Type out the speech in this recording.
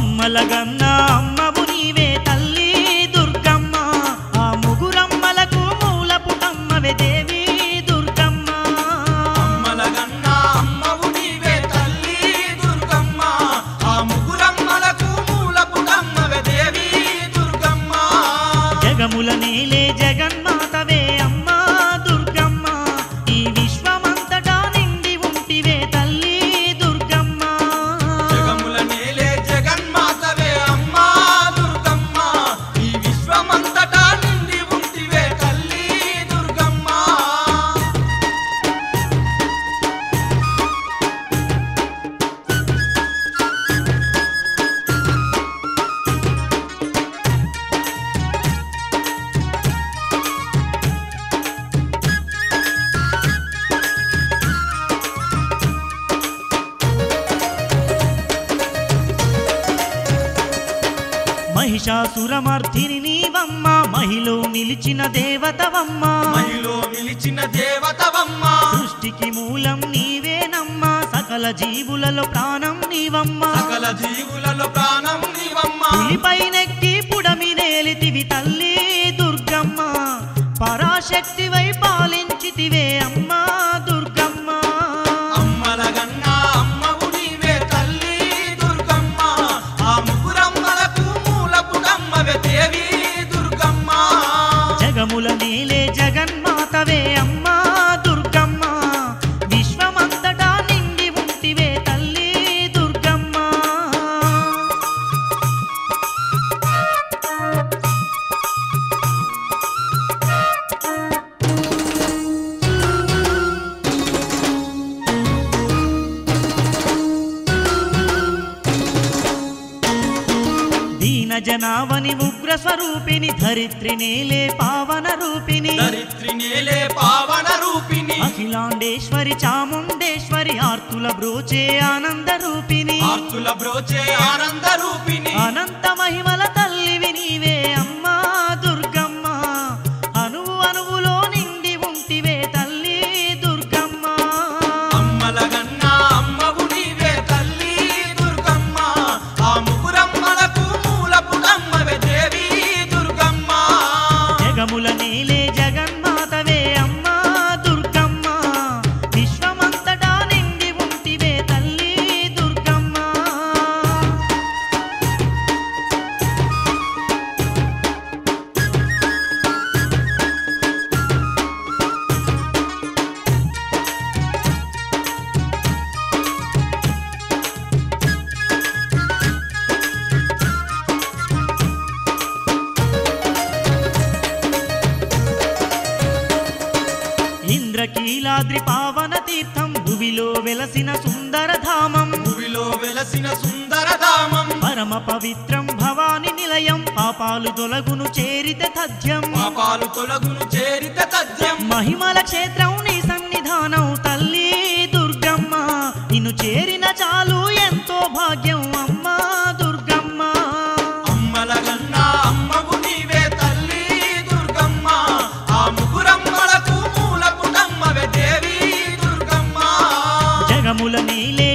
అమ్మలగన్న అమ్మవు నీవే తల్లి దుర్గమ్మ ఆ ముగురమ్మలకు మూల పుటమ్మవే దేవి దుర్గమ్మ అమ్మలగన్న అమ్మవు నీవే తల్లి దుర్గమ్మ ఆ ముగ్గురమ్మలకు మూలపుటమ్మవే దేవి దుర్గమ్మ జగముల నేలే జగన్మాతవే అమ్మా దుర్గమ్మ ఈ విశ్వమంతటా నిండి ఉంటివే తల్లి దుర్గమ్మ జగముల నేలే జగన్మాతవే అమ్మా దుర్గమ్మ ఈ విశ్వమంతటా నిండి ఉంటివే తల్లి దుర్గమ్మ మహిషాసురమర్ధిని నీవమ్మ మహిలో నిలిచిన దేవతవమ్మ మహిలో నిలిచిన దేవతవమ్మ సృష్టికి మూలం నీవేనమ్మ సకల జీవులలో ప్రాణం నీవమ్మ సకల జీవులలో ప్రాణం నీవమ్మ పులిపైనెక్కి పుడమి నేలితివి తల్లి దుర్గమ్మ పరాశక్తివై పాలించితివే అమ్మా దుర్గమ్మ అమ్మలగన్న అమ్మవు నీవే తల్లి దుర్గమ్మ ఆ ముగ్గురమ్మలకు మూలపుటమ్మవే దేవి దుర్గమ్మ జగముల నీలే జగన్మాతవే అమ్మా దుర్గమ్మ విశ్వమంతటా నిండి ఉంటివే తల్లి దుర్గమ్మ దీన జనావని ఉగ్ర స్వరూపిణి ధరిత్రి నేలే పావన రూపిణి దరిత్రి నేలే పావన రూపిణి అఖిలాండేశ్వరి చాముండేశ్వరి ఆర్తుల బ్రోచే ఆనంద రూపిణి ఆర్తుల బ్రోచే ఆనంద రూపిణి అనంత మహిమల తల్లివి నీవే అమ్మా దుర్గమ్మ అణువు అణువులో నిండి ఉంటివే తల్లి దుర్గమ్మ అమ్మలగన్న అమ్మవు నీవే తల్లి దుర్గమ్మ ఆ ముగ్గురమ్మలకు మూలపుటమ్మవే దేవి దుర్గమ్మ జగముల నీలే జగన్మాతవే అమ్మా దుర్గమ్మ విశ్వమంతటా నిండి ఉంటివే తల్లి దుర్గమ్మ ఇంద్రకీలాద్రి పావన తీర్థం భువిలో వెలసిన సుందర ధామం భూమిలో వెలసిన సుందరధామం పరమ పవిత్రం భవాని నిలయం పాపాలు తొలగును చేరిత తథ్యం పాపాలు తొలగును చేరిత తథ్యం మహిమల క్షేత్రం నీ సన్నిధానం తల్లి దుర్గమ్మ నిన్ను చేరిన చాలు ఎంతో భాగ్యం అమ్మా దుర్గమ్మ అమ్మలగన్న అమ్మవు నీవే తల్లి దుర్గమ్మ ఆ ముగ్గురమ్మలకు మూలపుటమ్మవే దేవి దుర్గమ్మ జగముల నీలే